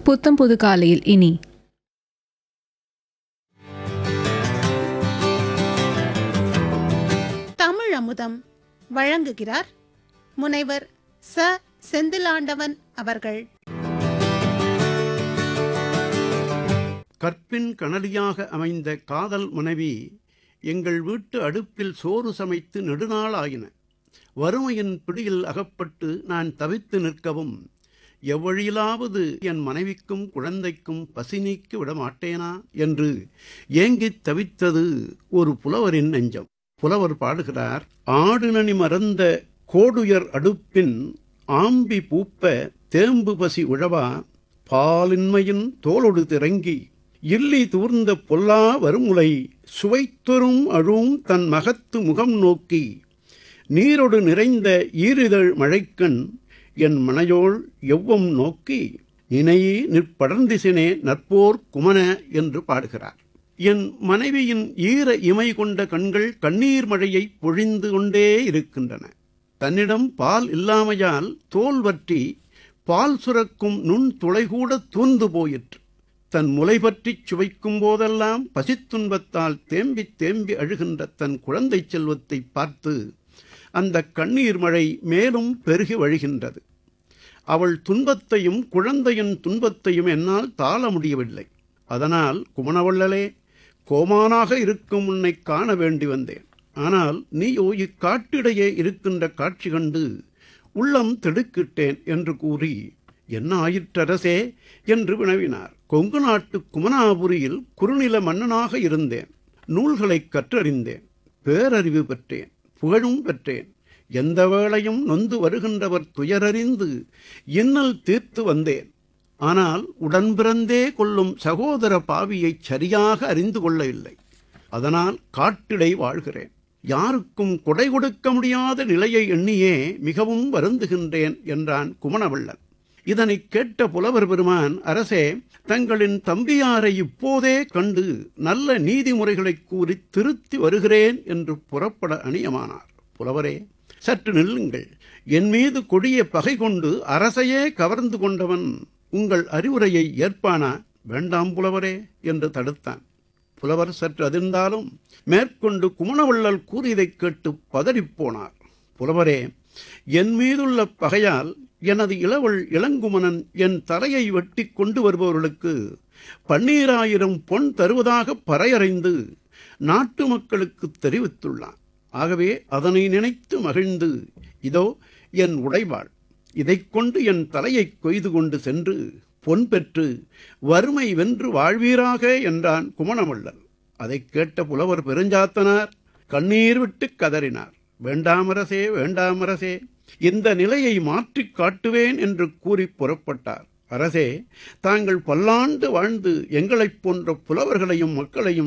புத்தம் புது காலையில் இனி தமிழ் அமுதம் வழங்குகிறார் முனைவர் ச செந்திலாண்டவன் அவர்கள் கற்பின் கனலியாக அமைந்த காதல் மனைவி எங்கள் வீட்டு அடுப்பில் சோறு சமைத்து நெடுநாள் ஆயின வறுமையின் பிடியில் அகப்பட்டு நான் தவித்து நிற்கவும் எவ்வழியிலாவது என் மனைவிக்கும் குழந்தைக்கும் பசி நீக்கி விட மாட்டேனா என்று ஏங்கித் தவித்தது ஒரு புலவரின் நெஞ்சம் புலவர் பாடுகிறார் ஆடுநனி மறந்த கோடுயர் அடுப்பின் ஆம்பி பூப்ப தேம்பு பசி உழவா பாலின்மையின் தோளொடு திறங்கி இல்லி தூர்ந்த பொல்லா வருமுலை சுவைத்தொரும் அழும் தன் மகத்து முகம் நோக்கி நீரொடு நிறைந்த ஈரிதழ் மழைக்கண் என் மனையோள் எவ்வம் நோக்கி நினையே நிற்படர்ந்திசினே நற்போர் குமன என்று பாடுகிறார் என் மனைவியின் ஈர இமை கொண்ட கண்கள் கண்ணீர் மழையை பொழிந்து கொண்டே இருக்கின்றன தன்னிடம் பால் இல்லாமையால் தோல் வற்றி பால் சுரக்கும் நுண் துளைகூட தூந்து போயிற்று தன் முலை பற்றிச் சுவைக்கும் போதெல்லாம் பசித்துன்பத்தால் தேம்பித் தேம்பி அழுகின்ற தன் குழந்தை செல்வத்தை பார்த்து அந்த கண்ணீர் மழை மேலும் பெருகி வழிகின்றது அவள் துன்பத்தையும் குழந்தையின் துன்பத்தையும் என்னால் தாள முடியவில்லை அதனால் குமணவள்ளலே கோமானாக இருக்கும் உன்னை காண வேண்டி வந்தேன் ஆனால் நீயோ இக்காட்டிடையே இருக்கின்ற காட்சி கண்டு உள்ளம் திடுக்கிட்டேன் என்று கூறி என்ன ஆயிற்றரசே என்று வினவினார் கொங்கு நாட்டு குமனாபுரியில் குறுநில மன்னனாக இருந்தேன் நூல்களை கற்றறிந்தேன் பேரறிவு பெற்றேன் புகழும் பெற்றேன் எந்த வேளையும் நொந்து வருகின்றவர் துயரறிந்து இன்னல் தீர்த்து வந்தேன் ஆனால் உடன் பிறந்தே கொள்ளும் சகோதர பாவியைச் சரியாக அறிந்து கொள்ளவில்லை அதனால் காட்டிடை வாழ்கிறேன் யாருக்கும் கொடை கொடுக்க முடியாத நிலையை எண்ணியே மிகவும் வருந்துகின்றேன் என்றான் குமணவள்ளன் இதனைக் கேட்ட புலவர் பெருமான் அரசே தங்களின் தம்பியாரை இப்போதே கண்டு நல்ல நீதிமுறைகளைக் கூறி திருத்தி வருகிறேன் என்று புறப்பட அணியமானார் புலவரே சற்று நில்லுங்கள் என் மீது கொடிய பகை கொண்டு அரசையே கவர்ந்து கொண்டவன் உங்கள் அறிவுரையை ஏற்பானா வேண்டாம் புலவரே என்று தடுத்தான் புலவர் சற்று அதிர்ந்தாலும் மேற்கொண்டு குமணவள்ளல் கூறியதைக் கேட்டு பதறிப்போனார் புலவரே என் மீதுள்ள பகையால் எனது இளவல் இளங்குமணன் என் தலையை வெட்டி கொண்டு வருபவர்களுக்கு பன்னீராயிரம் பொன் தருவதாக பறையறைந்து நாட்டு மக்களுக்கு தெரிவித்துள்ளான் ஆகவே அதனை நினைத்து மகிழ்ந்து இதோ என் உடைவாள் இதைக் கொண்டு என் தலையைக் கொய்து கொண்டு சென்று பொன் பெற்று வறுமை வென்று வாழ்வீராக என்றான் குமணவள்ளல் அதைக் கேட்ட புலவர் பெருஞ்சாத்தனார் கண்ணீர் விட்டு கதறினார் வேண்டாமரசே வேண்டாமரசே இந்த நிலையை மாற்றிக் காட்டுவேன் என்று கூறி புறப்பட்டார் அரசே தாங்கள் பல்லாண்டு வாழ்ந்து எங்களைப் போன்ற புலவர்களையும் மக்களையும்